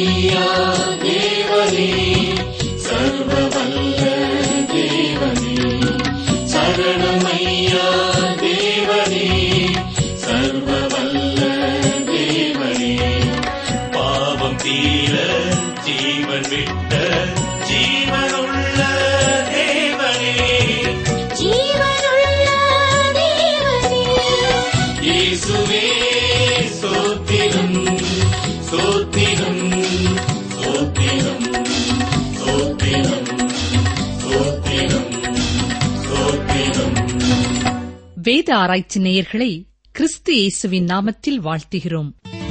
சரணமையா தேவனே சர்வவல்ல தேவனே சரணமையா தேவனே சர்வவல்ல தேவனே பாவம் தீர ஜீவன் விட்ட ஜீவனுள்ள தேவனே ஜீவனுள்ள தேவனே இயேசுவே சோத்திரம் சோத்திரம் சோத்திரம் சோத்திரம் சோத்திரம் சோத்திரம் வேத ஆராய்ச்சி நேயர்களை கிறிஸ்து இயேசுவின் நாமத்தில் வாழ்த்துகிறோம்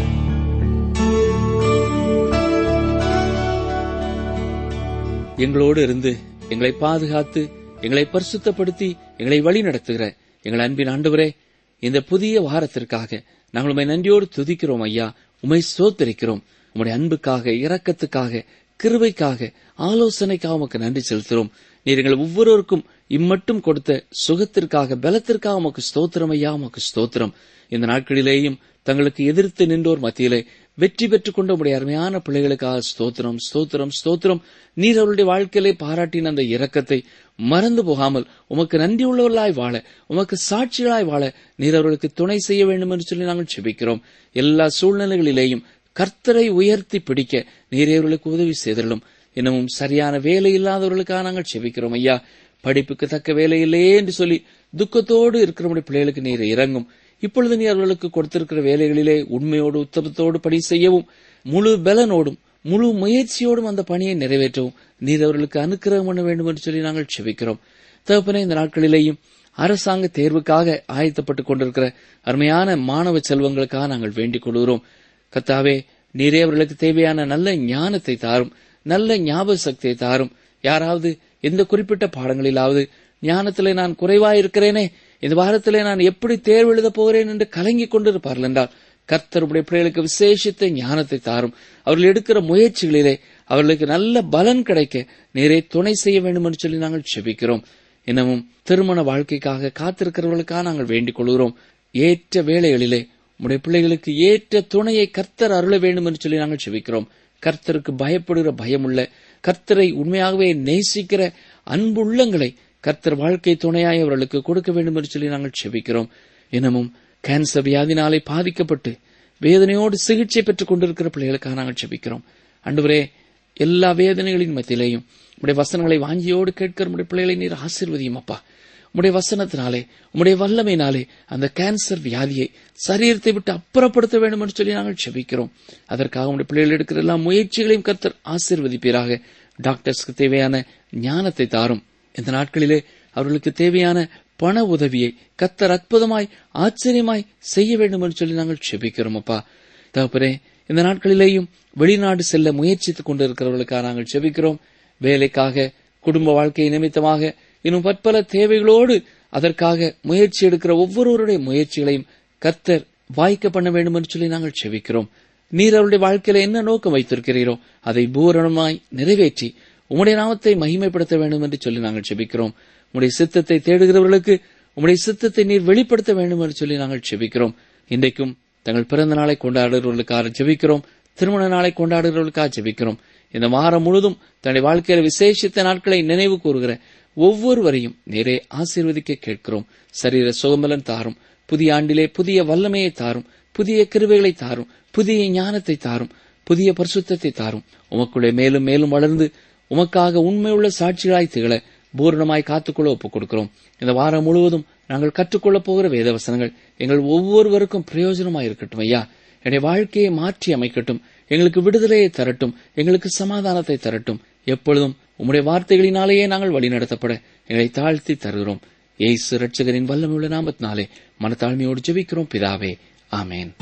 எங்களோடு இருந்து எங்களை பாதுகாத்து எங்களை பரிசுத்தப்படுத்தி எங்களை வழி நடத்துகிற எங்கள் அன்பின் ஆண்டவரே இந்த புதிய வாரத்திற்காக நாங்கள் உமை நன்றியோடு துதிக்கிறோம் ஐயா உமை சோத்தரிக்கிறோம் உம்முடைய அன்புக்காக இரக்கத்துக்காக கிருபைக்காக ஆலோசனைக்காக உமக்கு நன்றி செலுத்துகிறோம் நீர் எங்கள் ஒவ்வொருவருக்கும் இம்மட்டும் கொடுத்த சுகத்திற்காக பலத்திற்காக உமக்கு ஸ்தோத்திரம் ஐயா உமக்கு ஸ்தோத்திரம் இந்த நாட்களிலேயும் தங்களுக்கு எதிர்த்து நின்றோர் மத்தியிலே வெற்றி பெற்றுக் கொண்ட உடைய அருமையான பிள்ளைகளுக்காக ஸ்தோத்திரம் ஸ்தோத்திரம் ஸ்தோத்திரம் நீர் அவருடைய வாழ்க்கையிலே பாராட்டின அந்த இரக்கத்தை மறந்து போகாமல் உமக்கு நன்றி உள்ளவர்களாய் வாழ உமக்கு சாட்சிகளாய் வாழ நீர் அவர்களுக்கு துணை செய்ய வேண்டும் என்று சொல்லி நாங்கள் செபிக்கிறோம் எல்லா சூழ்நிலைகளிலேயும் கர்த்தரை உயர்த்தி பிடிக்க நீரே அவர்களுக்கு உதவி செய்தலும் இன்னமும் சரியான வேலை இல்லாதவர்களுக்காக நாங்கள் செபிக்கிறோம் ஐயா படிப்புக்கு தக்க வேலை இல்லையே என்று சொல்லி துக்கத்தோடு இருக்கிற பிள்ளைகளுக்கு நீர் இறங்கும் இப்பொழுது நீ அவர்களுக்கு கொடுத்திருக்கிற வேலைகளிலே உண்மையோடு உத்தமத்தோடு பணி செய்யவும் முழு பலனோடும் முழு முயற்சியோடும் அந்த பணியை நிறைவேற்றவும் நீர் அவர்களுக்கு அனுக்கிரகம் பண்ண வேண்டும் என்று சொல்லி நாங்கள் செபிக்கிறோம் தகப்பனே இந்த நாட்களிலேயும் அரசாங்க தேர்வுக்காக ஆயத்தப்பட்டுக் கொண்டிருக்கிற அருமையான மாணவ செல்வங்களுக்காக நாங்கள் வேண்டிக் கொள்கிறோம் கத்தாவே நீரே அவர்களுக்கு தேவையான நல்ல ஞானத்தை தாரும் நல்ல ஞாபக சக்தியை தாரும் யாராவது எந்த குறிப்பிட்ட பாடங்களிலாவது ஞானத்திலே நான் குறைவாயிருக்கிறேனே இந்த வாரத்திலே நான் எப்படி தேர்வு எழுதப் போகிறேன் என்று கலங்கிக் கொண்டிருப்பார்கள் என்றால் கர்த்தருடைய பிள்ளைகளுக்கு விசேஷித்த ஞானத்தை தாரும் அவர்கள் எடுக்கிற முயற்சிகளிலே அவர்களுக்கு நல்ல பலன் கிடைக்க நேரே துணை செய்ய வேண்டும் என்று சொல்லி நாங்கள் செபிக்கிறோம் இன்னமும் திருமண வாழ்க்கைக்காக காத்திருக்கிறவர்களுக்காக நாங்கள் வேண்டிக் கொள்கிறோம் ஏற்ற வேளைகளிலே உடைய பிள்ளைகளுக்கு ஏற்ற துணையை கர்த்தர் அருள வேண்டும் என்று சொல்லி நாங்கள் செபிக்கிறோம் கர்த்தருக்கு பயப்படுகிற பயமுள்ள கர்த்தரை உண்மையாகவே நேசிக்கிற அன்புள்ளங்களை கர்த்தர் வாழ்க்கை துணையாய் அவர்களுக்கு கொடுக்க வேண்டும் என்று சொல்லி நாங்கள் செபிக்கிறோம் இன்னமும் கேன்சர் வியாதினாலே பாதிக்கப்பட்டு வேதனையோடு சிகிச்சை பெற்றுக் கொண்டிருக்கிற பிள்ளைகளுக்காக நாங்கள் செபிக்கிறோம் அன்றுவரே எல்லா வேதனைகளின் மத்தியிலேயும் உடைய வசனங்களை வாஞ்சியோடு கேட்கிற உடைய பிள்ளைகளை நீர் ஆசீர்வதியும் அப்பா உடைய வசனத்தினாலே உம்முடைய வல்லமையினாலே அந்த கேன்சர் வியாதியை சரீரத்தை விட்டு அப்புறப்படுத்த வேண்டும் என்று சொல்லி நாங்கள் செபிக்கிறோம் அதற்காக உடைய பிள்ளைகள் எடுக்கிற எல்லா முயற்சிகளையும் கர்த்தர் ஆசீர்வதிப்பீராக டாக்டர்ஸ்க்கு தேவையான ஞானத்தை தாரும் இந்த நாட்களிலே அவர்களுக்கு தேவையான பண உதவியை கத்தர் அற்புதமாய் ஆச்சரியமாய் செய்ய வேண்டும் என்று சொல்லி நாங்கள் செபிக்கிறோம் அப்பா தகப்பரே இந்த நாட்களிலேயும் வெளிநாடு செல்ல முயற்சித்துக் கொண்டிருக்கிறவர்களுக்காக நாங்கள் செபிக்கிறோம் வேலைக்காக குடும்ப வாழ்க்கை நிமித்தமாக இன்னும் பற்பல தேவைகளோடு அதற்காக முயற்சி எடுக்கிற ஒவ்வொருவருடைய முயற்சிகளையும் கர்த்தர் வாய்க்க பண்ண வேண்டும் என்று சொல்லி நாங்கள் செபிக்கிறோம் நீர் அவருடைய வாழ்க்கையில என்ன நோக்கம் வைத்திருக்கிறீரோ அதை பூரணமாய் நிறைவேற்றி உம்முடைய நாமத்தை மகிமைப்படுத்த வேண்டும் என்று சொல்லி நாங்கள் செபிக்கிறோம் உம்முடைய சித்தத்தை தேடுகிறவர்களுக்கு உம்முடைய சித்தத்தை நீர் வெளிப்படுத்த வேண்டும் என்று சொல்லி நாங்கள் செபிக்கிறோம் இன்றைக்கும் தங்கள் பிறந்த நாளை கொண்டாடுகிறவர்களுக்காக ஜெபிக்கிறோம் திருமண நாளை கொண்டாடுகிறவர்களுக்காக ஜெபிக்கிறோம் இந்த வாரம் முழுதும் தன்னுடைய வாழ்க்கையில விசேஷித்த நாட்களை நினைவு கூறுகிற ஒவ்வொருவரையும் நேரே ஆசீர்வதிக்க கேட்கிறோம் சரீர சுகம்பலன் தாரும் புதிய ஆண்டிலே புதிய வல்லமையை தாரும் புதிய கிருவைகளை தாரும் புதிய ஞானத்தை தாரும் புதிய பரிசுத்தத்தை தாரும் உமக்குள்ளே மேலும் மேலும் வளர்ந்து உமக்காக உண்மையுள்ள சாட்சிகளாய் திகழ பூரணமாய் காத்துக்கொள்ள ஒப்புக் கொடுக்கிறோம் இந்த வாரம் முழுவதும் நாங்கள் கற்றுக்கொள்ளப் போகிற வேதவசனங்கள் எங்கள் ஒவ்வொருவருக்கும் பிரயோஜனமாய் இருக்கட்டும் ஐயா என்னுடைய வாழ்க்கையை மாற்றி அமைக்கட்டும் எங்களுக்கு விடுதலையை தரட்டும் எங்களுக்கு சமாதானத்தை தரட்டும் எப்பொழுதும் உம்முடைய வார்த்தைகளினாலேயே நாங்கள் வழிநடத்தப்பட எங்களை தாழ்த்தி தருகிறோம் ஏசு ரட்சகரின் வல்லமையுள்ள நாமத்தினாலே மனத்தாழ்மையோடு ஜெபிக்கிறோம் பிதாவே ஆமேன்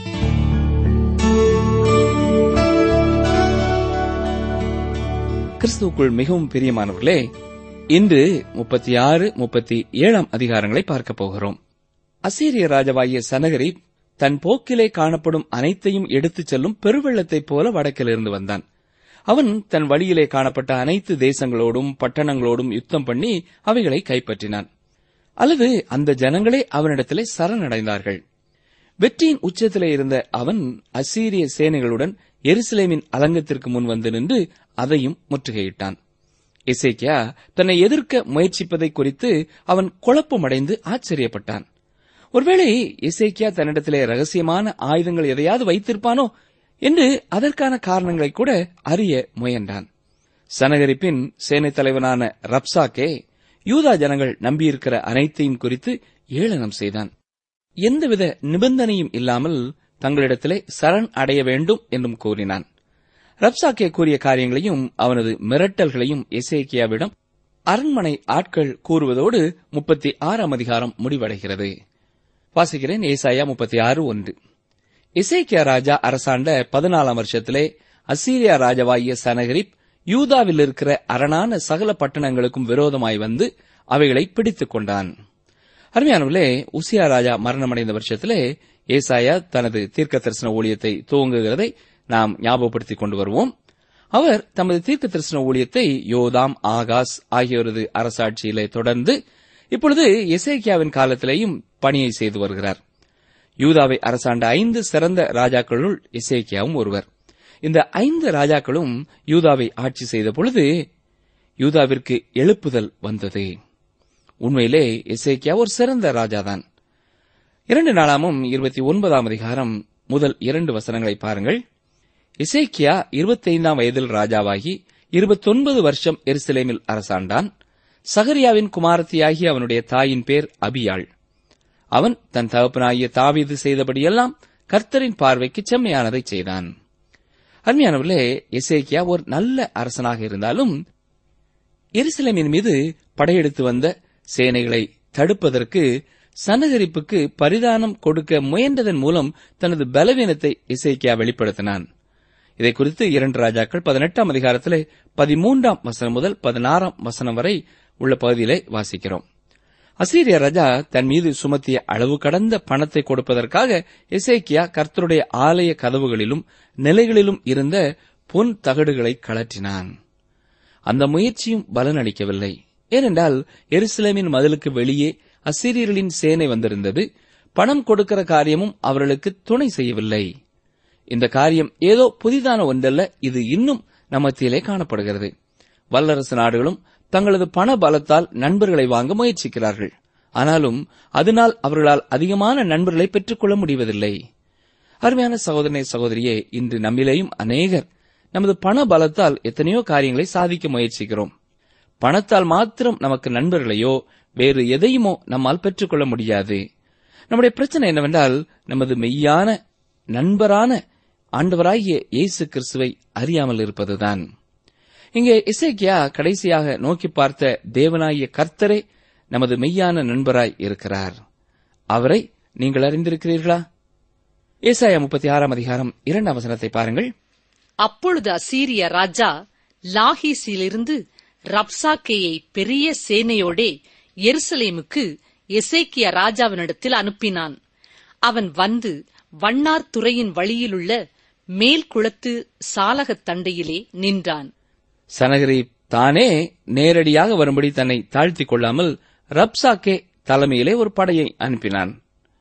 கிறிஸ்துவுக்குள் மிகவும் பிரியமானவர்களே இன்று முப்பத்தி ஆறு முப்பத்தி ஏழாம் அதிகாரங்களை பார்க்க போகிறோம் அசீரிய ராஜாவாகிய சனகரி தன் போக்கிலே காணப்படும் அனைத்தையும் எடுத்துச் செல்லும் பெருவெள்ளத்தைப் போல வடக்கிலிருந்து வந்தான் அவன் தன் வழியிலே காணப்பட்ட அனைத்து தேசங்களோடும் பட்டணங்களோடும் யுத்தம் பண்ணி அவைகளை கைப்பற்றினான் அல்லது அந்த ஜனங்களே அவனிடத்திலே சரணடைந்தார்கள் வெற்றியின் உச்சத்திலே இருந்த அவன் அசீரிய சேனைகளுடன் எருசலேமின் அலங்கத்திற்கு முன் வந்து நின்று அதையும் முற்றுகையிட்டான் எசேக்கியா தன்னை எதிர்க்க முயற்சிப்பதை குறித்து அவன் குழப்பமடைந்து ஆச்சரியப்பட்டான் ஒருவேளை எசேக்கியா தன்னிடத்திலே ரகசியமான ஆயுதங்கள் எதையாவது வைத்திருப்பானோ என்று அதற்கான காரணங்களை கூட அறிய முயன்றான் சனகரிப்பின் சேனை தலைவனான ரப்சாக்கே யூதா ஜனங்கள் நம்பியிருக்கிற அனைத்தையும் குறித்து ஏளனம் செய்தான் எந்தவித நிபந்தனையும் இல்லாமல் தங்களிடத்திலே சரண் அடைய வேண்டும் என்றும் கூறினான் ரப்சாக்கே கூறிய காரியங்களையும் அவனது மிரட்டல்களையும் எசேக்கியாவிடம் அரண்மனை ஆட்கள் கூறுவதோடு முப்பத்தி ஆறாம் அதிகாரம் முடிவடைகிறது வாசிக்கிறேன் ஏசாயா முப்பத்தி ஆறு ஒன்று இசைக்கியா ராஜா அரசாண்ட பதினாலாம் வருஷத்திலே அசீரியா ராஜாவாகிய சனகரிப் யூதாவில் இருக்கிற அரணான சகல பட்டணங்களுக்கும் விரோதமாய் வந்து அவைகளை பிடித்துக் கொண்டான் அருமையானவர்களே உசியா ராஜா மரணமடைந்த வருஷத்திலே ஏசாயா தனது தீர்க்க தரிசன ஊழியத்தை துவங்குகிறதை நாம் ஞாபகப்படுத்திக் கொண்டு வருவோம் அவர் தமது தீர்க்க தரிசன ஊழியத்தை யோதாம் ஆகாஸ் ஆகியோரது அரசாட்சியிலே தொடர்ந்து இப்பொழுது எசேக்கியாவின் காலத்திலேயும் பணியை செய்து வருகிறார் யூதாவை அரசாண்ட ஐந்து சிறந்த ராஜாக்களுள் எசேக்கியாவும் ஒருவர் இந்த ஐந்து ராஜாக்களும் யூதாவை ஆட்சி செய்த பொழுது யூதாவிற்கு எழுப்புதல் வந்தது உண்மையிலே எசேக்கியா ஒரு சிறந்த ராஜாதான் இரண்டு நாளாமும் இருபத்தி ஒன்பதாம் அதிகாரம் முதல் இரண்டு வசனங்களை பாருங்கள் இசைக்கியா இருபத்தைந்தாம் வயதில் ராஜாவாகி இருபத்தொன்பது வருஷம் எருசலேமில் அரசாண்டான் சகரியாவின் குமாரத்தியாகி அவனுடைய தாயின் பேர் அபியாள் அவன் தன் தகப்பனாகிய தாவீது செய்தபடியெல்லாம் கர்த்தரின் பார்வைக்கு செம்மையானதை செய்தான் அருமையானவர்களே எசேக்கியா ஒரு நல்ல அரசனாக இருந்தாலும் எருசலேமின் மீது படையெடுத்து வந்த சேனைகளை தடுப்பதற்கு சனகரிப்புக்கு பரிதானம் கொடுக்க முயன்றதன் மூலம் தனது பலவீனத்தை இசைக்கியா வெளிப்படுத்தினான் இதை குறித்து இரண்டு ராஜாக்கள் பதினெட்டாம் அதிகாரத்திலே பதிமூன்றாம் வசனம் முதல் பதினாறாம் வசனம் வரை உள்ள பகுதியிலே வாசிக்கிறோம் அசீரிய ராஜா தன் மீது சுமத்திய அளவு கடந்த பணத்தை கொடுப்பதற்காக எசேக்கியா கர்த்தருடைய ஆலய கதவுகளிலும் நிலைகளிலும் இருந்த பொன் தகடுகளை கழற்றினான் அந்த முயற்சியும் பலனளிக்கவில்லை ஏனென்றால் எருசலேமின் மதிலுக்கு வெளியே அசிரியர்களின் சேனை வந்திருந்தது பணம் கொடுக்கிற காரியமும் அவர்களுக்கு துணை செய்யவில்லை இந்த காரியம் ஏதோ புதிதான ஒன்றல்ல இது இன்னும் நம்மத்திலே காணப்படுகிறது வல்லரசு நாடுகளும் தங்களது பண பலத்தால் நண்பர்களை வாங்க முயற்சிக்கிறார்கள் ஆனாலும் அதனால் அவர்களால் அதிகமான நண்பர்களை பெற்றுக்கொள்ள முடிவதில்லை அருமையான சகோதரனே சகோதரியே இன்று நம்மிலேயும் அநேகர் நமது பண பலத்தால் எத்தனையோ காரியங்களை சாதிக்க முயற்சிக்கிறோம் பணத்தால் மாத்திரம் நமக்கு நண்பர்களையோ வேறு எதையுமோ நம்மால் பெற்றுக்கொள்ள முடியாது நம்முடைய பிரச்சனை என்னவென்றால் நமது மெய்யான நண்பரான ஆண்டவராகிய இயேசு கிறிஸ்துவை அறியாமல் இருப்பதுதான் இங்கே இசைக்கியா கடைசியாக நோக்கி பார்த்த தேவனாகிய கர்த்தரே நமது மெய்யான நண்பராய் இருக்கிறார் அவரை நீங்கள் அறிந்திருக்கிறீர்களா ஏசாயா முப்பத்தி ஆறாம் அதிகாரம் இரண்டாம் வசனத்தை பாருங்கள் அப்பொழுது அசீரிய ராஜா லாகீசிலிருந்து ரப்சாக்கேயை பெரிய சேனையோடே எருசலேமுக்கு எசேக்கிய ராஜாவினிடத்தில் அனுப்பினான் அவன் வந்து வண்ணார் துறையின் வழியிலுள்ள மேல் குளத்து சாலகத் தண்டையிலே நின்றான் சனகரி தானே நேரடியாக வரும்படி தன்னை தாழ்த்திக் கொள்ளாமல் ரப்சாக்கே தலைமையிலே ஒரு படையை அனுப்பினான்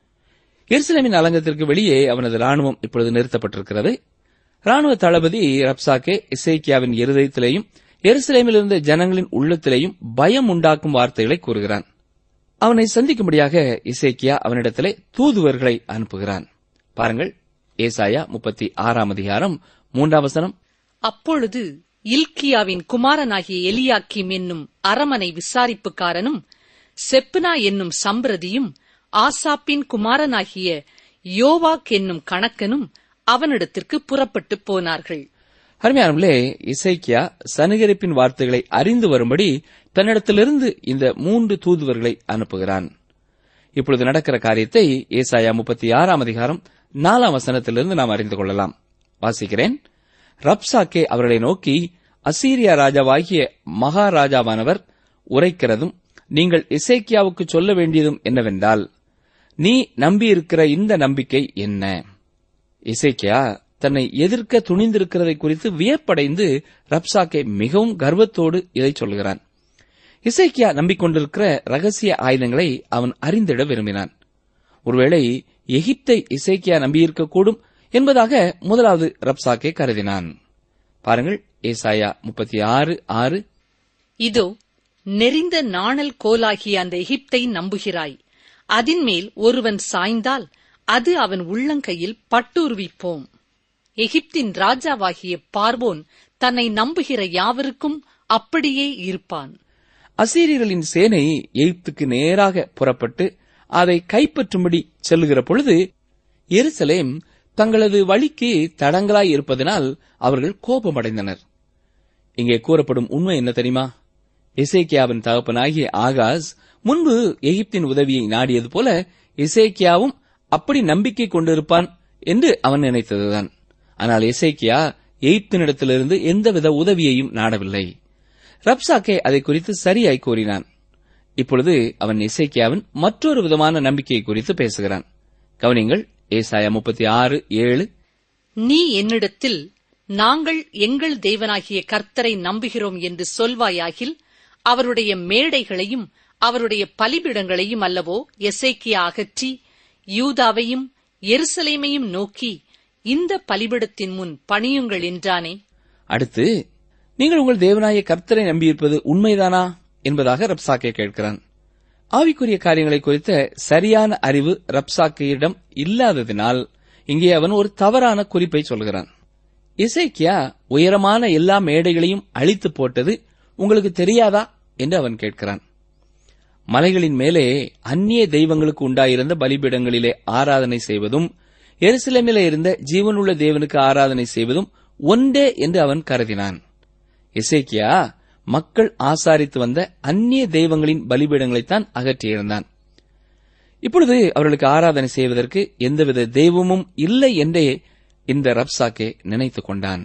எருசலேமின் அலங்கத்திற்கு வெளியே அவனது ராணுவம் இப்பொழுது நிறுத்தப்பட்டிருக்கிறது ராணுவ தளபதி ரப்சாக்கே இசைக்கியாவின் இருதயத்திலேயும் எருசலேமில் இருந்த ஜனங்களின் உள்ளத்திலேயும் பயம் உண்டாக்கும் வார்த்தைகளை கூறுகிறான் அவனை சந்திக்கும்படியாக இசைக்கியா அவனிடத்திலே தூதுவர்களை அனுப்புகிறான் பாருங்கள் ஏசாயா முப்பத்தி ஆறாம் அதிகாரம் மூன்றாம் வசனம் அப்பொழுது இல்கியாவின் குமாரனாகிய எலியாக்கிம் என்னும் அரமனை விசாரிப்புக்காரனும் செப்னா என்னும் சம்பிரதியும் ஆசாப்பின் குமாரனாகிய யோவாக் என்னும் கணக்கனும் அவனிடத்திற்கு புறப்பட்டுப் போனார்கள் அருமையானவர்களே இசைக்கியா சனுகரிப்பின் வார்த்தைகளை அறிந்து வரும்படி தன்னிடத்திலிருந்து இந்த மூன்று தூதுவர்களை அனுப்புகிறான் இப்பொழுது நடக்கிற காரியத்தை ஏசாயா முப்பத்தி ஆறாம் அதிகாரம் நாலாம் வசனத்திலிருந்து நாம் அறிந்து கொள்ளலாம் வாசிக்கிறேன் ரப்சாக்கே அவர்களை நோக்கி அசீரியா ராஜாவாகிய மகாராஜாவானவர் உரைக்கிறதும் நீங்கள் இசைக்கியாவுக்கு சொல்ல வேண்டியதும் என்னவென்றால் நீ நம்பியிருக்கிற இந்த நம்பிக்கை என்ன இசைக்கியா தன்னை எதிர்க்க துணிந்திருக்கிறதை குறித்து வியப்படைந்து ரப்சாக்கே மிகவும் கர்வத்தோடு இதை சொல்கிறான் இசைக்கியா நம்பிக்கொண்டிருக்கிற ரகசிய ஆயுதங்களை அவன் அறிந்திட விரும்பினான் ஒருவேளை எகிப்தை இசைக்கியா நம்பியிருக்கக்கூடும் என்பதாக முதலாவது ரப்சாக்கே கருதினான் பாருங்கள் ஏசாயா முப்பத்தி ஆறு ஆறு இதோ நெறிந்த நாணல் கோலாகிய அந்த எகிப்தை நம்புகிறாய் அதின்மேல் ஒருவன் சாய்ந்தால் அது அவன் உள்ளங்கையில் பட்டுருவிப்போம் எகிப்தின் ராஜாவாகிய பார்வோன் தன்னை நம்புகிற யாவருக்கும் அப்படியே இருப்பான் அசீரியர்களின் சேனை எகிப்துக்கு நேராக புறப்பட்டு அதை கைப்பற்றும்படி செல்லுகிற பொழுது எருசலேம் தங்களது வழிக்கு தடங்களாய் இருப்பதனால் அவர்கள் கோபமடைந்தனர் இங்கே கூறப்படும் உண்மை என்ன தெரியுமா இசைக்கியாவின் தகப்பனாகிய ஆகாஸ் முன்பு எகிப்தின் உதவியை நாடியது போல இசைக்கியாவும் அப்படி நம்பிக்கை கொண்டிருப்பான் என்று அவன் நினைத்ததுதான் ஆனால் இசைக்கியா எகிப்தினிடத்திலிருந்து எந்தவித உதவியையும் நாடவில்லை ரப்சாக்கே அதை குறித்து சரியாய் கூறினான் இப்பொழுது அவன் இசைக்கியாவின் மற்றொரு விதமான நம்பிக்கையை குறித்து பேசுகிறான் கவனிங்கள் ஏசாயா முப்பத்தி ஆறு ஏழு நீ என்னிடத்தில் நாங்கள் எங்கள் தேவனாகிய கர்த்தரை நம்புகிறோம் என்று சொல்வாயாகில் அவருடைய மேடைகளையும் அவருடைய பலிபீடங்களையும் அல்லவோ எசேக்கியா அகற்றி யூதாவையும் எருசலேமையும் நோக்கி இந்த பலிபீடத்தின் முன் பணியுங்கள் என்றானே அடுத்து நீங்கள் உங்கள் தேவனாய கர்த்தரை நம்பியிருப்பது உண்மைதானா என்பதாக ரப்சாக்கே கேட்கிறான் ஆவிக்குரிய காரியங்களை குறித்த சரியான அறிவு ரப்சாக்கையிடம் இல்லாததினால் இங்கே அவன் ஒரு தவறான குறிப்பை சொல்கிறான் இசைக்கியா உயரமான எல்லா மேடைகளையும் அழித்து போட்டது உங்களுக்கு தெரியாதா என்று அவன் கேட்கிறான் மலைகளின் மேலே அந்நிய தெய்வங்களுக்கு உண்டாயிருந்த பலிபீடங்களிலே ஆராதனை செய்வதும் எருசலேமிலே இருந்த ஜீவனுள்ள தேவனுக்கு ஆராதனை செய்வதும் ஒன்றே என்று அவன் கருதினான் இசைக்கியா மக்கள் ஆசாரித்து வந்த அந்நிய தெய்வங்களின் பலிபீடங்களைத்தான் அகற்றியிருந்தான் இப்பொழுது அவர்களுக்கு ஆராதனை செய்வதற்கு எந்தவித தெய்வமும் இல்லை என்றே இந்த ரப்சாக்கே நினைத்துக் கொண்டான்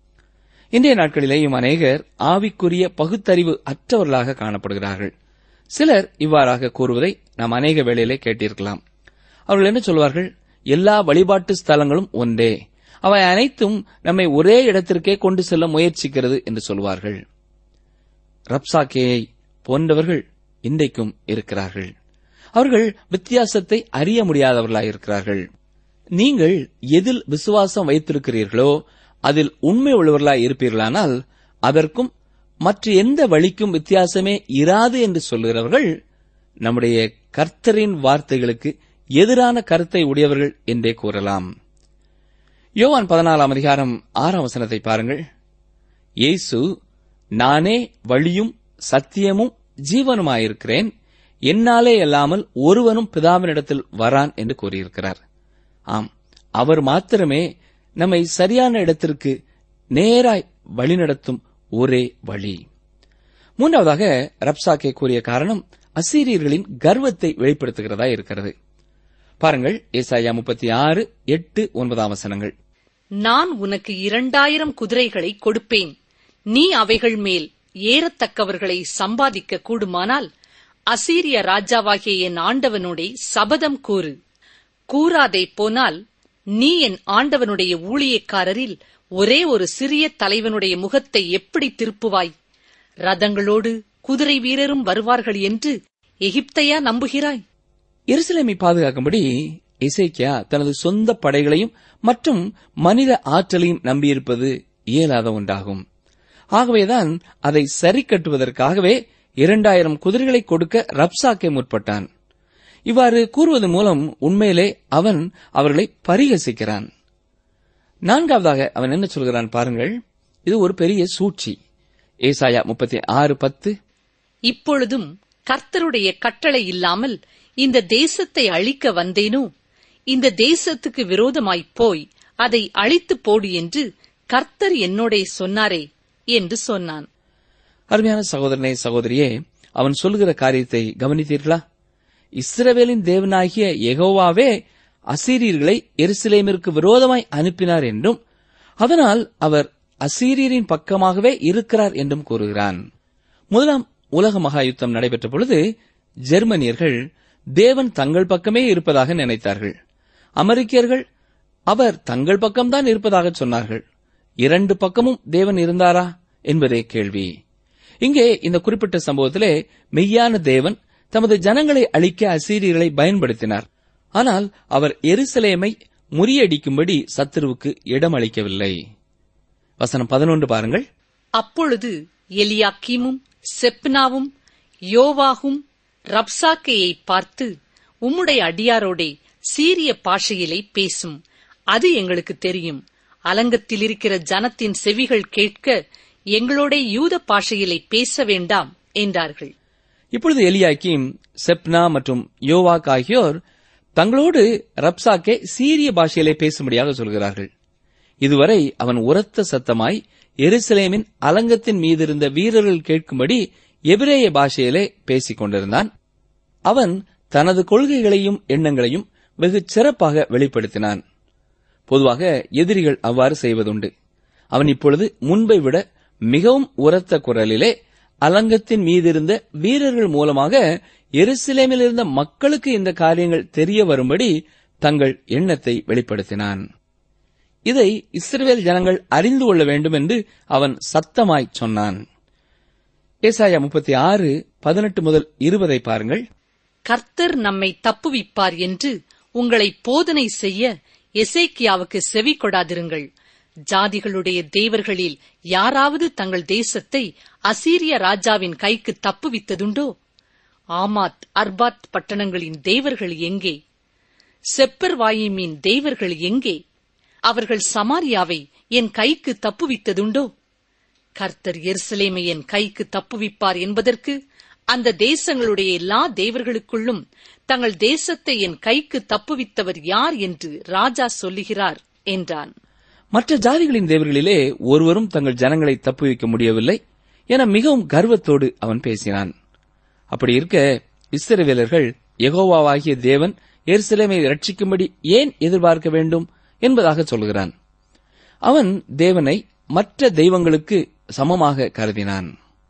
இன்றைய நாட்களிலேயும் அநேகர் ஆவிக்குரிய பகுத்தறிவு அற்றவர்களாக காணப்படுகிறார்கள் சிலர் இவ்வாறாக கூறுவதை நாம் அநேக வேளையிலே கேட்டிருக்கலாம் அவர்கள் என்ன சொல்வார்கள் எல்லா வழிபாட்டு ஸ்தலங்களும் ஒன்றே அவை அனைத்தும் நம்மை ஒரே இடத்திற்கே கொண்டு செல்ல முயற்சிக்கிறது என்று சொல்வார்கள் ரப்சாக்கேயை போன்றவர்கள் இன்றைக்கும் இருக்கிறார்கள் அவர்கள் வித்தியாசத்தை அறிய முடியாதவர்களாயிருக்கிறார்கள் நீங்கள் எதில் விசுவாசம் வைத்திருக்கிறீர்களோ அதில் உண்மை உள்ளவர்களாய் இருப்பீர்களானால் அதற்கும் மற்ற எந்த வழிக்கும் வித்தியாசமே இராது என்று சொல்லுகிறவர்கள் நம்முடைய கர்த்தரின் வார்த்தைகளுக்கு எதிரான கருத்தை உடையவர்கள் என்றே கூறலாம் யோவான் பதினாலாம் அதிகாரம் ஆறாம் வசனத்தை பாருங்கள் இயேசு நானே வழியும் சத்தியமும் ஜீவனுமாயிருக்கிறேன் என்னாலே அல்லாமல் ஒருவனும் பிதாவினிடத்தில் வரான் என்று கூறியிருக்கிறார் ஆம் அவர் மாத்திரமே நம்மை சரியான இடத்திற்கு நேராய் வழிநடத்தும் ஒரே வழி மூன்றாவதாக ரப்சாக்கே கூறிய காரணம் அசீரியர்களின் கர்வத்தை வெளிப்படுத்துகிறதா இருக்கிறது பாருங்கள் ஏசாயா முப்பத்தி ஆறு எட்டு ஒன்பதாம் வசனங்கள் நான் உனக்கு இரண்டாயிரம் குதிரைகளை கொடுப்பேன் நீ அவைகள் மேல் ஏறத்தக்கவர்களை சம்பாதிக்க கூடுமானால் அசீரிய ராஜாவாகிய என் ஆண்டவனோடே சபதம் கூறு கூறாதே போனால் நீ என் ஆண்டவனுடைய ஊழியக்காரரில் ஒரே ஒரு சிறிய தலைவனுடைய முகத்தை எப்படி திருப்புவாய் ரதங்களோடு குதிரை வீரரும் வருவார்கள் என்று எகிப்தையா நம்புகிறாய் எருசலேமை பாதுகாக்கும்படி இசைக்கியா தனது சொந்த படைகளையும் மற்றும் மனித ஆற்றலையும் நம்பியிருப்பது இயலாத ஒன்றாகும் ஆகவேதான் அதை சரி கட்டுவதற்காகவே இரண்டாயிரம் குதிரைகளை கொடுக்க ரப்சாக்கே முற்பட்டான் இவ்வாறு கூறுவதன் மூலம் உண்மையிலே அவன் அவர்களை பரிகசிக்கிறான் நான்காவதாக அவன் என்ன சொல்கிறான் பாருங்கள் இது ஒரு பெரிய சூழ்ச்சி ஏசாயா முப்பத்தி ஆறு பத்து இப்பொழுதும் கர்த்தருடைய கட்டளை இல்லாமல் இந்த தேசத்தை அழிக்க வந்தேனோ இந்த தேசத்துக்கு விரோதமாய்ப் போய் அதை அழித்துப் போடு என்று கர்த்தர் என்னோடே சொன்னாரே என்று சொன்னான் அருமையான சகோதரனே சகோதரியே அவன் சொல்லுகிற காரியத்தை கவனித்தீர்களா இஸ்ரவேலின் தேவனாகிய யெகோவாவே அசீரியர்களை எருசலேமிற்கு விரோதமாய் அனுப்பினார் என்றும் அதனால் அவர் அசீரியரின் பக்கமாகவே இருக்கிறார் என்றும் கூறுகிறான் முதலாம் உலக மகா யுத்தம் நடைபெற்ற பொழுது ஜெர்மனியர்கள் தேவன் தங்கள் பக்கமே இருப்பதாக நினைத்தார்கள் அமெரிக்கர்கள் அவர் தங்கள் பக்கம்தான் இருப்பதாக சொன்னார்கள் இரண்டு பக்கமும் தேவன் இருந்தாரா என்பதே கேள்வி இங்கே இந்த குறிப்பிட்ட சம்பவத்திலே மெய்யான தேவன் தமது ஜனங்களை அழிக்க அசீரியர்களை பயன்படுத்தினார் ஆனால் அவர் எருசலேமை முறியடிக்கும்படி சத்துருவுக்கு இடமளிக்கவில்லை வசனம் பதினொன்று பாருங்கள் அப்பொழுது எலியாக்கீமும் செப்னாவும் யோவாகும் ரப்சாக்கேயை பார்த்து உம்முடைய அடியாரோடே சீரிய பாஷையிலே பேசும் அது எங்களுக்கு தெரியும் அலங்கத்தில் இருக்கிற ஜனத்தின் செவிகள் கேட்க எங்களோட யூத பாஷையிலே பேச வேண்டாம் என்றார்கள் இப்பொழுது எலியாக்கிம் செப்னா மற்றும் யோவாக் ஆகியோர் தங்களோடு ரப்சாக்கே சீரிய பாஷையிலே பேசும்படியாக சொல்கிறார்கள் இதுவரை அவன் உரத்த சத்தமாய் எருசலேமின் அலங்கத்தின் மீதிருந்த வீரர்கள் கேட்கும்படி எபிரேய பாஷையிலே பேசிக் கொண்டிருந்தான் அவன் தனது கொள்கைகளையும் எண்ணங்களையும் வெகு சிறப்பாக வெளிப்படுத்தினான் பொதுவாக எதிரிகள் அவ்வாறு செய்வதுண்டு அவன் இப்பொழுது முன்பை விட மிகவும் உரத்த குரலிலே அலங்கத்தின் மீதிருந்த வீரர்கள் மூலமாக எருசலேமில் இருந்த மக்களுக்கு இந்த காரியங்கள் தெரிய வரும்படி தங்கள் எண்ணத்தை வெளிப்படுத்தினான் இதை இஸ்ரவேல் ஜனங்கள் அறிந்து கொள்ள வேண்டும் என்று அவன் சத்தமாய் சொன்னான் ஏசாயா முப்பத்தி ஆறு பதினெட்டு முதல் இருபதை பாருங்கள் கர்த்தர் நம்மை தப்புவிப்பார் என்று உங்களை போதனை செய்ய எசேக்கியாவுக்கு செவி கொடாதிருங்கள் ஜாதிகளுடைய தேவர்களில் யாராவது தங்கள் தேசத்தை அசீரிய ராஜாவின் கைக்கு தப்புவித்ததுண்டோ ஆமாத் அர்பாத் பட்டணங்களின் தேவர்கள் எங்கே செப்பர்வாயிமின் தேவர்கள் எங்கே அவர்கள் சமாரியாவை என் கைக்கு தப்புவித்ததுண்டோ கர்த்தர் எருசலேமை என் கைக்கு தப்புவிப்பார் என்பதற்கு அந்த தேசங்களுடைய எல்லா தேவர்களுக்குள்ளும் தங்கள் தேசத்தை என் கைக்கு தப்புவித்தவர் யார் என்று ராஜா சொல்லுகிறார் என்றான் மற்ற ஜாதிகளின் தேவர்களிலே ஒருவரும் தங்கள் ஜனங்களை தப்புவிக்க முடியவில்லை என மிகவும் கர்வத்தோடு அவன் பேசினான் அப்படி இருக்க இஸ்ரவேலர்கள் யெகோவாவாகிய தேவன் எருசலேமை ரட்சிக்கும்படி ஏன் எதிர்பார்க்க வேண்டும் என்பதாக சொல்கிறான் அவன் தேவனை மற்ற தெய்வங்களுக்கு சமமாக கருதினான்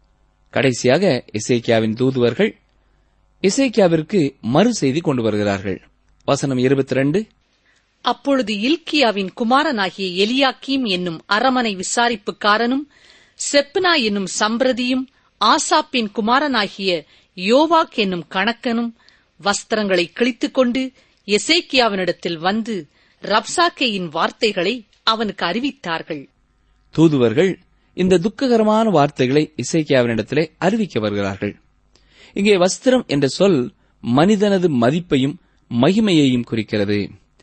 கடைசியாக இசைக்கியாவின் தூதுவர்கள் இசைக்கியாவிற்கு மறு செய்தி கொண்டு வருகிறார்கள் வசனம் இருபத்தி ரெண்டு அப்பொழுது இல்கியாவின் குமாரனாகிய எலியாக்கீம் என்னும் அரமனை விசாரிப்புக்காரனும் செப்னா என்னும் சம்பிரதியும் ஆசாப்பின் குமாரனாகிய யோவாக் என்னும் கணக்கனும் வஸ்திரங்களை கிழித்துக் கொண்டு எசேக்கியாவினிடத்தில் வந்து ரப்சாக்கேயின் வார்த்தைகளை அவனுக்கு அறிவித்தார்கள் தூதுவர்கள் இந்த துக்ககரமான வார்த்தைகளை இசைக்கியாவினிடத்திலே அறிவிக்க வருகிறார்கள் இங்கே வஸ்திரம் என்ற சொல் மனிதனது மதிப்பையும் மகிமையையும் குறிக்கிறது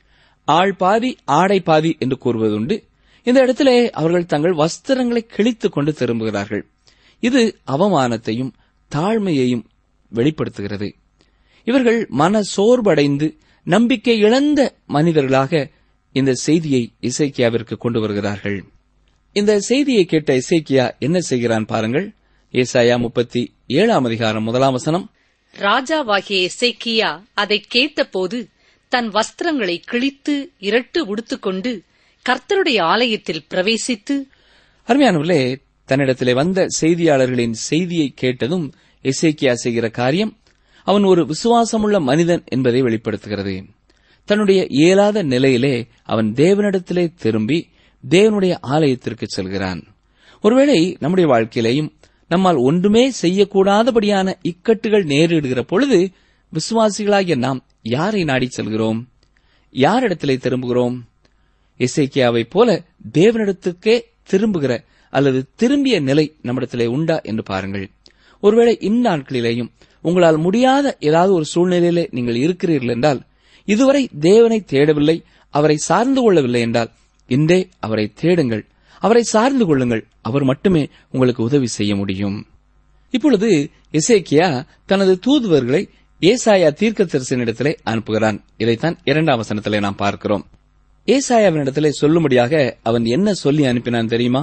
ஆள் பாதி ஆடை பாதி என்று கூறுவதுண்டு இந்த இடத்திலே அவர்கள் தங்கள் வஸ்திரங்களை கிழித்துக் கொண்டு திரும்புகிறார்கள் இது அவமானத்தையும் தாழ்மையையும் வெளிப்படுத்துகிறது இவர்கள் மன சோர்வடைந்து நம்பிக்கை இழந்த மனிதர்களாக இந்த செய்தியை இசைக்கியாவிற்கு கொண்டு வருகிறார்கள் இந்த செய்தியை கேட்ட இசைக்கியா என்ன செய்கிறான் பாருங்கள் ஏசாயா முப்பத்தி ஏழாம் அதிகாரம் முதலாம் வசனம் ராஜாவாகிய எசேக்கியா அதைக் கேட்டபோது தன் வஸ்திரங்களை கிழித்து இரட்டு உடுத்துக்கொண்டு கர்த்தருடைய ஆலயத்தில் பிரவேசித்து அருமையானவர்களே தன்னிடத்திலே வந்த செய்தியாளர்களின் செய்தியை கேட்டதும் எசேக்கியா செய்கிற காரியம் அவன் ஒரு விசுவாசமுள்ள மனிதன் என்பதை வெளிப்படுத்துகிறது தன்னுடைய இயலாத நிலையிலே அவன் தேவனிடத்திலே திரும்பி தேவனுடைய ஆலயத்திற்கு செல்கிறான் ஒருவேளை நம்முடைய வாழ்க்கையிலேயும் நம்மால் ஒன்றுமே செய்யக்கூடாதபடியான இக்கட்டுகள் நேரிடுகிற பொழுது விசுவாசிகளாகிய நாம் யாரை நாடிச் செல்கிறோம் யாரிடத்திலே திரும்புகிறோம் இசைக்கியாவைப் போல தேவனிடத்துக்கே திரும்புகிற அல்லது திரும்பிய நிலை நம்மிடத்திலே உண்டா என்று பாருங்கள் ஒருவேளை இந்நாட்களிலேயும் உங்களால் முடியாத ஏதாவது ஒரு சூழ்நிலையிலே நீங்கள் இருக்கிறீர்கள் என்றால் இதுவரை தேவனை தேடவில்லை அவரை சார்ந்து கொள்ளவில்லை என்றால் இன்றே அவரை தேடுங்கள் அவரை சார்ந்து கொள்ளுங்கள் அவர் மட்டுமே உங்களுக்கு உதவி செய்ய முடியும் இப்பொழுது எசேக்கியா தனது தூதுவர்களை ஏசாயா தீர்க்கதரிசனிடத்திலே அனுப்புகிறான் இதைத்தான் இரண்டாம் வசனத்திலே நாம் பார்க்கிறோம் ஏசாயாவினிடத்திலே சொல்லும்படியாக அவன் என்ன சொல்லி அனுப்பினான் தெரியுமா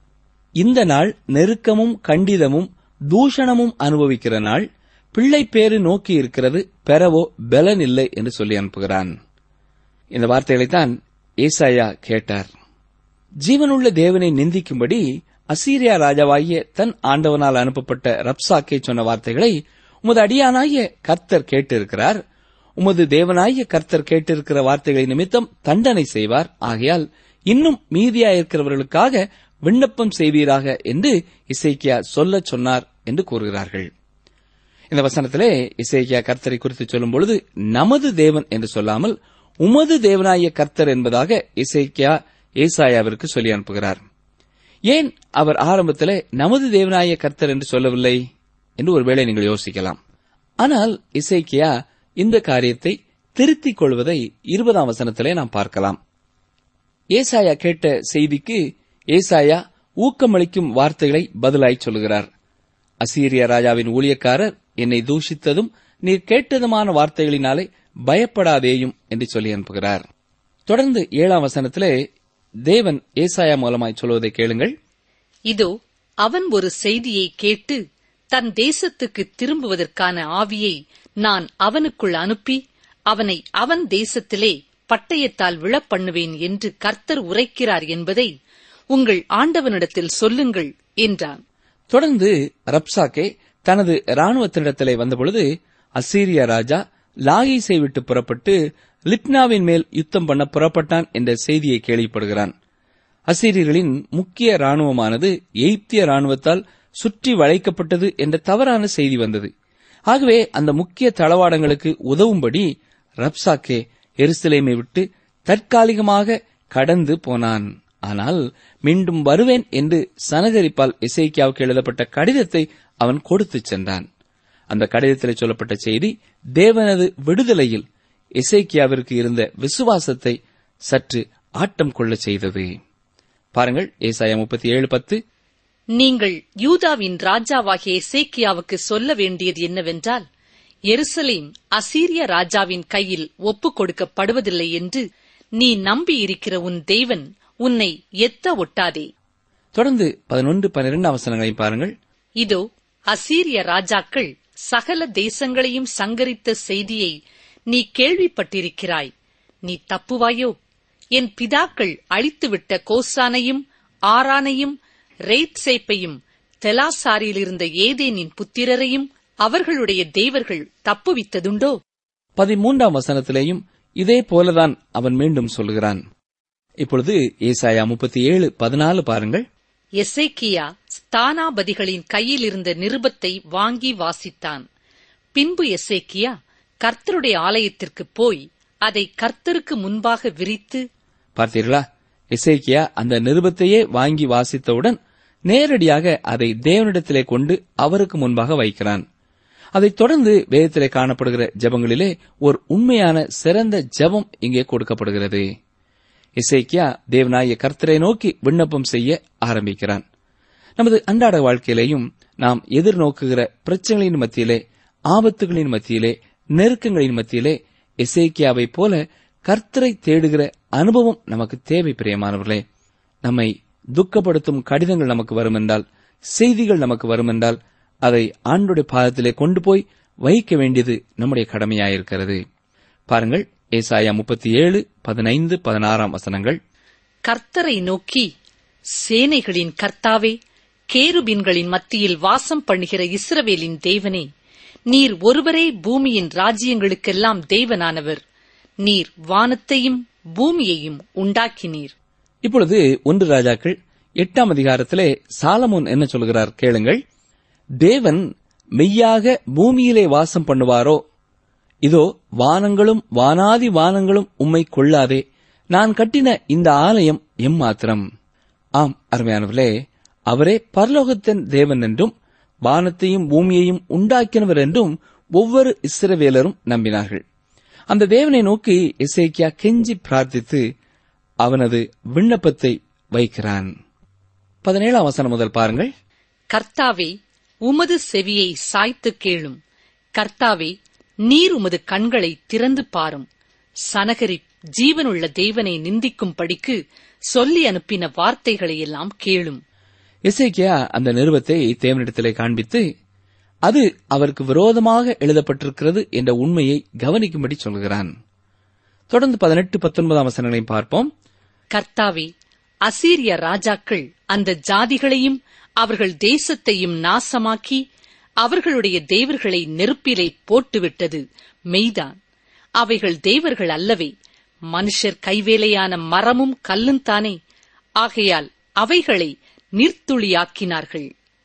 இந்த நாள் நெருக்கமும் கண்டிதமும் தூஷணமும் அனுபவிக்கிற நாள் பிள்ளை பேறு நோக்கி இருக்கிறது பெறவோ பலன் இல்லை என்று சொல்லி அனுப்புகிறான் இந்த வார்த்தைகளைத்தான் ஏசாயா கேட்டார் ஜீவனுள்ள தேவனை நிந்திக்கும்படி அசீரியா ராஜாவாகிய தன் ஆண்டவனால் அனுப்பப்பட்ட ரப்சாக்கே சொன்ன வார்த்தைகளை உமது அடியானாகிய கர்த்தர் கேட்டிருக்கிறார் உமது தேவனாகிய கர்த்தர் கேட்டிருக்கிற வார்த்தைகளை நிமித்தம் தண்டனை செய்வார் ஆகையால் இன்னும் மீதியாயிருக்கிறவர்களுக்காக விண்ணப்பம் செய்வீராக என்று இசைக்கியா சொல்லச் சொன்னார் என்று கூறுகிறார்கள் இந்த வசனத்திலே இசைக்கியா கர்த்தரை குறித்து சொல்லும் பொழுது நமது தேவன் என்று சொல்லாமல் உமது தேவனாய கர்த்தர் என்பதாக இசைக்கியா ஏசாயாவிற்கு சொல்லி அனுப்புகிறார் ஏன் அவர் ஆரம்பத்திலே நமது தேவனாய கர்த்தர் என்று சொல்லவில்லை என்று ஒருவேளை நீங்கள் யோசிக்கலாம் ஆனால் இசைக்கியா இந்த காரியத்தை திருத்திக் கொள்வதை இருபதாம் வசனத்திலே நாம் பார்க்கலாம் ஏசாயா கேட்ட செய்திக்கு ஏசாயா ஊக்கமளிக்கும் வார்த்தைகளை பதிலாய் சொல்கிறார் அசீரிய ராஜாவின் ஊழியக்காரர் என்னை தூஷித்ததும் நீர் கேட்டதுமான வார்த்தைகளினாலே பயப்படாதேயும் என்று சொல்லி அனுப்புகிறார் தொடர்ந்து ஏழாம் வசனத்திலே தேவன் ஏசாயா மூலமாய் சொல்வதை கேளுங்கள் இதோ அவன் ஒரு செய்தியை கேட்டு தன் தேசத்துக்கு திரும்புவதற்கான ஆவியை நான் அவனுக்குள் அனுப்பி அவனை அவன் தேசத்திலே பட்டயத்தால் விழப் பண்ணுவேன் என்று கர்த்தர் உரைக்கிறார் என்பதை உங்கள் ஆண்டவனிடத்தில் சொல்லுங்கள் என்றான் தொடர்ந்து ரப்சாக்கே தனது ராணுவத்தினிடத்திலே வந்தபொழுது அசீரிய ராஜா லாகீஸை விட்டு புறப்பட்டு லிப்னாவின் மேல் யுத்தம் பண்ண புறப்பட்டான் என்ற செய்தியை கேள்விப்படுகிறான் அசீரியர்களின் முக்கிய ராணுவமானது எய்ப்திய ராணுவத்தால் சுற்றி வளைக்கப்பட்டது என்ற தவறான செய்தி வந்தது ஆகவே அந்த முக்கிய தளவாடங்களுக்கு உதவும்படி ரப்சாக்கே எருசலேமை விட்டு தற்காலிகமாக கடந்து போனான் ஆனால் மீண்டும் வருவேன் என்று சனகரிப்பால் இசைக்கியாவுக்கு எழுதப்பட்ட கடிதத்தை அவன் கொடுத்துச் சென்றான் அந்த கடிதத்தில் சொல்லப்பட்ட செய்தி தேவனது விடுதலையில் இசைக்கியாவிற்கு இருந்த விசுவாசத்தை சற்று ஆட்டம் கொள்ளச் செய்தது பாருங்கள் ஏசாயா முப்பத்தி ஏழு பத்து நீங்கள் யூதாவின் ராஜாவாகிய எசேக்கியாவுக்கு சொல்ல வேண்டியது என்னவென்றால் எருசலேம் அசீரிய ராஜாவின் கையில் ஒப்புக் கொடுக்கப்படுவதில்லை என்று நீ நம்பியிருக்கிற உன் தேவன் உன்னை எத்த ஒட்டாதே தொடர்ந்து பதினொன்று பன்னிரண்டு அவசரங்களையும் பாருங்கள் இதோ அசீரிய ராஜாக்கள் சகல தேசங்களையும் சங்கரித்த செய்தியை நீ கேள்விப்பட்டிருக்கிறாய் நீ தப்புவாயோ என் பிதாக்கள் அழித்துவிட்ட கோசானையும் ஆரானையும் ரேத்சேப்பையும் தெலாசாரியிலிருந்த ஏதேனின் புத்திரரையும் அவர்களுடைய தேவர்கள் தப்புவித்ததுண்டோ பதிமூன்றாம் வசனத்திலேயும் இதே போலதான் அவன் மீண்டும் சொல்கிறான் இப்பொழுது ஏசாயா முப்பத்தி ஏழு பதினாலு பாருங்கள் எசேக்கியா ஸ்தானாபதிகளின் கையில் இருந்த நிருபத்தை வாங்கி வாசித்தான் பின்பு எசேக்கியா கர்த்தருடைய ஆலயத்திற்கு போய் அதை கர்த்தருக்கு முன்பாக விரித்து பார்த்தீர்களா இசைக்கியா அந்த நிருபத்தையே வாங்கி வாசித்தவுடன் நேரடியாக அதை தேவனிடத்திலே கொண்டு அவருக்கு முன்பாக வைக்கிறான் அதைத் தொடர்ந்து வேதத்திலே காணப்படுகிற ஜெபங்களிலே ஒரு உண்மையான சிறந்த ஜெபம் இங்கே கொடுக்கப்படுகிறது இசைக்கியா தேவனாய கர்த்தரை நோக்கி விண்ணப்பம் செய்ய ஆரம்பிக்கிறான் நமது அன்றாட வாழ்க்கையிலேயும் நாம் எதிர்நோக்குகிற பிரச்சனைகளின் மத்தியிலே ஆபத்துகளின் மத்தியிலே நெருக்கங்களின் மத்தியிலே இசைக்கியாவைப் போல கர்த்தரை தேடுகிற அனுபவம் நமக்கு தேவை பிரியமானவர்களே நம்மை துக்கப்படுத்தும் கடிதங்கள் நமக்கு வரும் என்றால் செய்திகள் நமக்கு வரும் என்றால் அதை ஆண்டுடைய பாதத்திலே கொண்டு போய் வைக்க வேண்டியது நம்முடைய கடமையாயிருக்கிறது பாருங்கள் ஏசாயா முப்பத்தி ஏழு பதினைந்து பதினாறாம் வசனங்கள் கர்த்தரை நோக்கி சேனைகளின் கர்த்தாவே கேருபீன்களின் மத்தியில் வாசம் பண்ணுகிற இஸ்ரவேலின் தேவனே நீர் ஒருவரே பூமியின் ராஜ்யங்களுக்கெல்லாம் தேவனானவர் நீர் வானத்தையும் பூமியையும் உண்டாக்கினீர் இப்பொழுது ஒன்று ராஜாக்கள் எட்டாம் அதிகாரத்திலே சாலமோன் என்ன சொல்கிறார் கேளுங்கள் தேவன் மெய்யாக பூமியிலே வாசம் பண்ணுவாரோ இதோ வானங்களும் வானாதி வானங்களும் உம்மை கொள்ளாதே நான் கட்டின இந்த ஆலயம் எம்மாத்திரம் ஆம் அருமையானவர்களே அவரே பரலோகத்தின் தேவன் என்றும் வானத்தையும் பூமியையும் உண்டாக்கினவர் என்றும் ஒவ்வொரு இஸ்ரவேலரும் நம்பினார்கள் அந்த தேவனை நோக்கி இசைக்கியா கெஞ்சி பிரார்த்தித்து அவனது விண்ணப்பத்தை வைக்கிறான் பதினேழாம் வசனம் முதல் பாருங்கள் கர்த்தாவே உமது செவியை சாய்த்து கேளும் கர்த்தாவே நீர் உமது கண்களை திறந்து பாரும் சனகரி ஜீவனுள்ள தேவனை நிந்திக்கும்படிக்கு சொல்லி அனுப்பின வார்த்தைகளை எல்லாம் கேளும் இசைக்கியா அந்த நிருபத்தை தேவனிடத்திலே காண்பித்து அது அவருக்கு விரோதமாக எழுதப்பட்டிருக்கிறது என்ற உண்மையை கவனிக்கும்படி சொல்கிறான் தொடர்ந்து பதினெட்டு பத்தொன்பதாம் வசனங்களையும் பார்ப்போம் கர்த்தாவே அசீரிய ராஜாக்கள் அந்த ஜாதிகளையும் அவர்கள் தேசத்தையும் நாசமாக்கி அவர்களுடைய தேவர்களை நெருப்பிலே போட்டுவிட்டது மெய்தான் அவைகள் தேவர்கள் அல்லவே மனுஷர் கைவேலையான மரமும் கல்லுந்தானே ஆகையால் அவைகளை நீர்த்துளியாக்கினார்கள்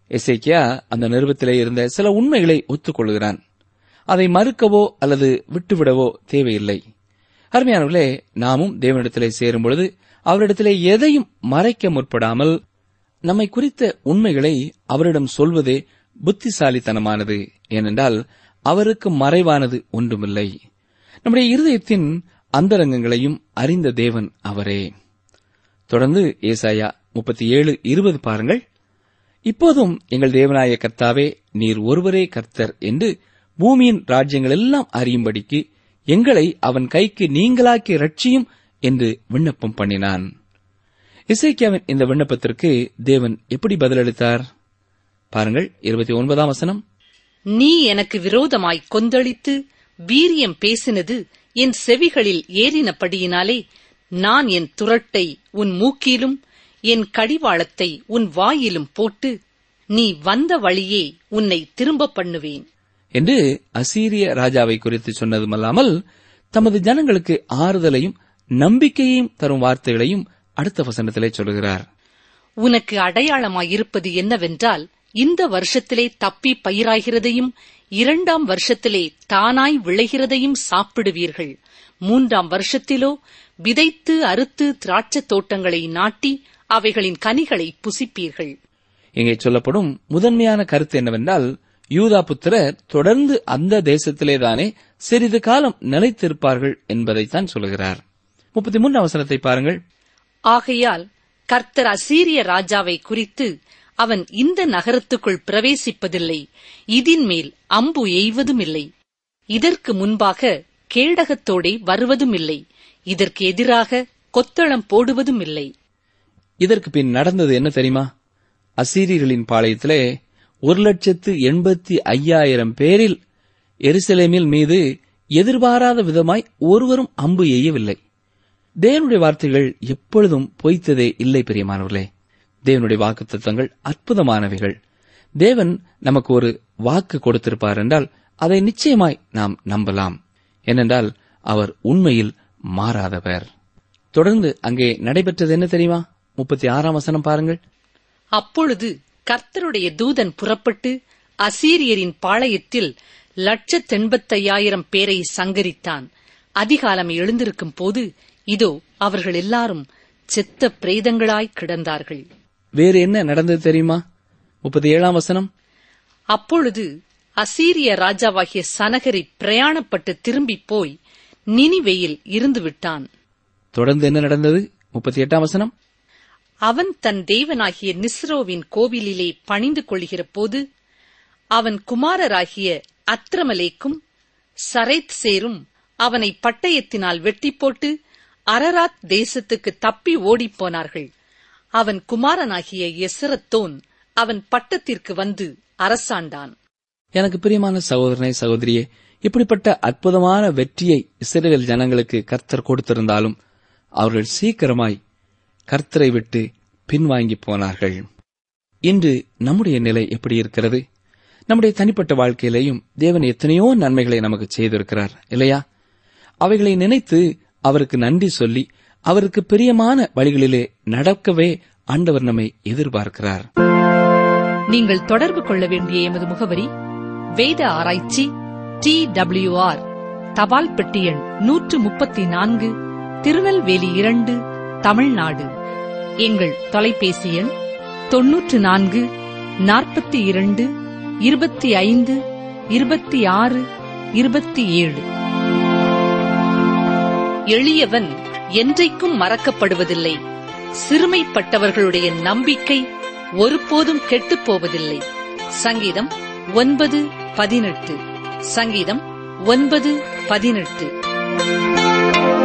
எசேக்கியா அந்த நிருபத்திலே இருந்த சில உண்மைகளை ஒத்துக்கொள்கிறான் அதை மறுக்கவோ அல்லது விட்டுவிடவோ தேவையில்லை அருமையானவர்களே நாமும் தேவனிடத்திலே சேரும் பொழுது அவரிடத்திலே எதையும் மறைக்க முற்படாமல் நம்மை குறித்த உண்மைகளை அவரிடம் சொல்வதே புத்திசாலித்தனமானது ஏனென்றால் அவருக்கு மறைவானது ஒன்றுமில்லை நம்முடைய இருதயத்தின் அந்தரங்கங்களையும் அறிந்த தேவன் அவரே தொடர்ந்து ஏசாயா முப்பத்தி ஏழு இருபது பாருங்கள் இப்போதும் எங்கள் தேவனாய கர்த்தாவே நீர் ஒருவரே கர்த்தர் என்று பூமியின் ராஜ்யங்கள் எல்லாம் அறியும்படிக்கு எங்களை அவன் கைக்கு நீங்களாக்கி ரட்சியும் என்று விண்ணப்பம் பண்ணினான் இசைக்கியாவின் இந்த விண்ணப்பத்திற்கு தேவன் எப்படி பதிலளித்தார் பாருங்கள் இருபத்தி ஒன்பதாம் வசனம் நீ எனக்கு விரோதமாய் கொந்தளித்து வீரியம் பேசினது என் செவிகளில் ஏறினபடியினாலே நான் என் துரட்டை உன் மூக்கிலும் என் கடிவாளத்தை உன் வாயிலும் போட்டு நீ வந்த வழியே உன்னை திரும்ப பண்ணுவேன் என்று அசீரிய ராஜாவை குறித்து சொன்னதுமல்லாமல் தமது ஜனங்களுக்கு ஆறுதலையும் நம்பிக்கையையும் தரும் வார்த்தைகளையும் அடுத்த வசனத்திலே சொல்கிறார் உனக்கு அடையாளமாயிருப்பது என்னவென்றால் இந்த வருஷத்திலே தப்பி பயிராகிறதையும் இரண்டாம் வருஷத்திலே தானாய் விளைகிறதையும் சாப்பிடுவீர்கள் மூன்றாம் வருஷத்திலோ விதைத்து அறுத்து திராட்சத் தோட்டங்களை நாட்டி அவைகளின் கனிகளை புசிப்பீர்கள் இங்கே சொல்லப்படும் முதன்மையான கருத்து என்னவென்றால் யூதா புத்திரர் தொடர்ந்து அந்த தேசத்திலேதானே சிறிது காலம் நிலைத்திருப்பார்கள் என்பதைத்தான் சொல்கிறார் முப்பத்தி மூன்று அவசரத்தை பாருங்கள் ஆகையால் கர்த்தர் அசீரிய ராஜாவை குறித்து அவன் இந்த நகரத்துக்குள் பிரவேசிப்பதில்லை இதின் மேல் அம்பு எய்வதும் இல்லை இதற்கு முன்பாக கேடகத்தோடே வருவதும் இல்லை இதற்கு எதிராக கொத்தளம் போடுவதும் இல்லை இதற்கு பின் நடந்தது என்ன தெரியுமா அசீரியர்களின் பாளையத்திலே ஒரு லட்சத்து எண்பத்தி ஐயாயிரம் பேரில் எருசலேமில் மீது எதிர்பாராத விதமாய் ஒருவரும் அம்பு எய்யவில்லை தேவனுடைய வார்த்தைகள் எப்பொழுதும் பொய்த்ததே இல்லை பிரியமானவர்களே தேவனுடைய வாக்குத்தத்தங்கள் அற்புதமானவைகள் தேவன் நமக்கு ஒரு வாக்கு கொடுத்திருப்பார் என்றால் அதை நிச்சயமாய் நாம் நம்பலாம் ஏனென்றால் அவர் உண்மையில் மாறாதவர் தொடர்ந்து அங்கே நடைபெற்றது என்ன தெரியுமா முப்பத்தி ஆறாம் வசனம் பாருங்கள் அப்பொழுது கர்த்தருடைய தூதன் புறப்பட்டு அசீரியரின் பாளையத்தில் லட்சத்தெண்பத்தையாயிரம் பேரை சங்கரித்தான் அதிகாலம் எழுந்திருக்கும் போது இதோ அவர்கள் எல்லாரும் செத்த பிரேதங்களாய் கிடந்தார்கள் வேறு என்ன நடந்தது தெரியுமா முப்பத்தி ஏழாம் வசனம் அப்பொழுது அசீரிய ராஜாவாகிய சனகரி பிரயாணப்பட்டு திரும்பிப் போய் நினிவேயில் இருந்து விட்டான் தொடர்ந்து என்ன நடந்தது முப்பத்தி எட்டாம் வசனம் அவன் தன் தேவனாகிய நிஸ்ரோவின் கோவிலிலே பணிந்து கொள்கிற போது அவன் குமாரராகிய அத்ரமலேக்கும் சரைத் சேரும் அவனை பட்டயத்தினால் வெட்டி போட்டு அரராத் தேசத்துக்கு தப்பி ஓடிப்போனார்கள் அவன் குமாரனாகிய எசரத்தோன் அவன் பட்டத்திற்கு வந்து அரசாண்டான் எனக்கு பிரியமான சகோதரனை சகோதரியே இப்படிப்பட்ட அற்புதமான வெற்றியை இஸ்ரேல் ஜனங்களுக்கு கர்த்தர் கொடுத்திருந்தாலும் அவர்கள் சீக்கிரமாய் கர்த்தரை விட்டு பின்வாங்கி போனார்கள் இன்று நம்முடைய நிலை எப்படி இருக்கிறது நம்முடைய தனிப்பட்ட வாழ்க்கையிலேயும் தேவன் எத்தனையோ நன்மைகளை நமக்கு செய்திருக்கிறார் இல்லையா அவைகளை நினைத்து அவருக்கு நன்றி சொல்லி அவருக்கு பிரியமான வழிகளிலே நடக்கவே ஆண்டவர் நம்மை எதிர்பார்க்கிறார் நீங்கள் தொடர்பு கொள்ள வேண்டிய எமது முகவரி வேத ஆராய்ச்சி டி ஆர் தபால் பெட்டி எண் நூற்று முப்பத்தி நான்கு திருநெல்வேலி இரண்டு தமிழ்நாடு எங்கள் தொலைபேசி எண் தொன்னூற்று நான்கு நாற்பத்தி இரண்டு இருபத்தி ஐந்து இருபத்தி ஆறு இருபத்தி ஏழு எளியவன் என்றைக்கும் மறக்கப்படுவதில்லை சிறுமைப்பட்டவர்களுடைய நம்பிக்கை ஒருபோதும் கெட்டுப் போவதில்லை சங்கீதம் ஒன்பது பதினெட்டு சங்கீதம் ஒன்பது பதினெட்டு